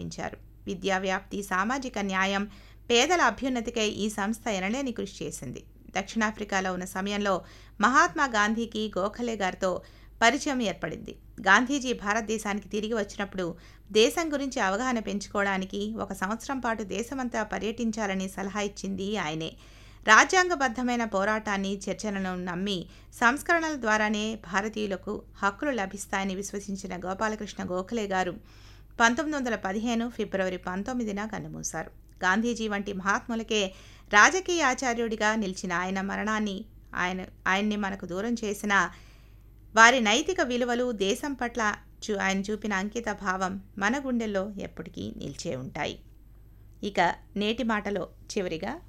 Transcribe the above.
స్థాపించారు విద్యా వ్యాప్తి సామాజిక న్యాయం పేదల అభ్యున్నతికై ఈ సంస్థ ఎనలేని కృషి చేసింది దక్షిణాఫ్రికాలో ఉన్న సమయంలో మహాత్మా గాంధీకి గోఖలే గారితో పరిచయం ఏర్పడింది గాంధీజీ భారతదేశానికి తిరిగి వచ్చినప్పుడు దేశం గురించి అవగాహన పెంచుకోవడానికి ఒక సంవత్సరం పాటు దేశమంతా పర్యటించాలని సలహా ఇచ్చింది ఆయనే రాజ్యాంగబద్ధమైన పోరాటాన్ని చర్చలను నమ్మి సంస్కరణల ద్వారానే భారతీయులకు హక్కులు లభిస్తాయని విశ్వసించిన గోపాలకృష్ణ గోఖలే గారు పంతొమ్మిది వందల పదిహేను ఫిబ్రవరి పంతొమ్మిదిన కన్నుమూశారు గాంధీజీ వంటి మహాత్ములకే రాజకీయ ఆచార్యుడిగా నిలిచిన ఆయన మరణాన్ని ఆయన ఆయన్ని మనకు దూరం చేసిన వారి నైతిక విలువలు దేశం పట్ల చూ ఆయన చూపిన అంకిత భావం మన గుండెల్లో ఎప్పటికీ నిలిచే ఉంటాయి ఇక నేటి మాటలో చివరిగా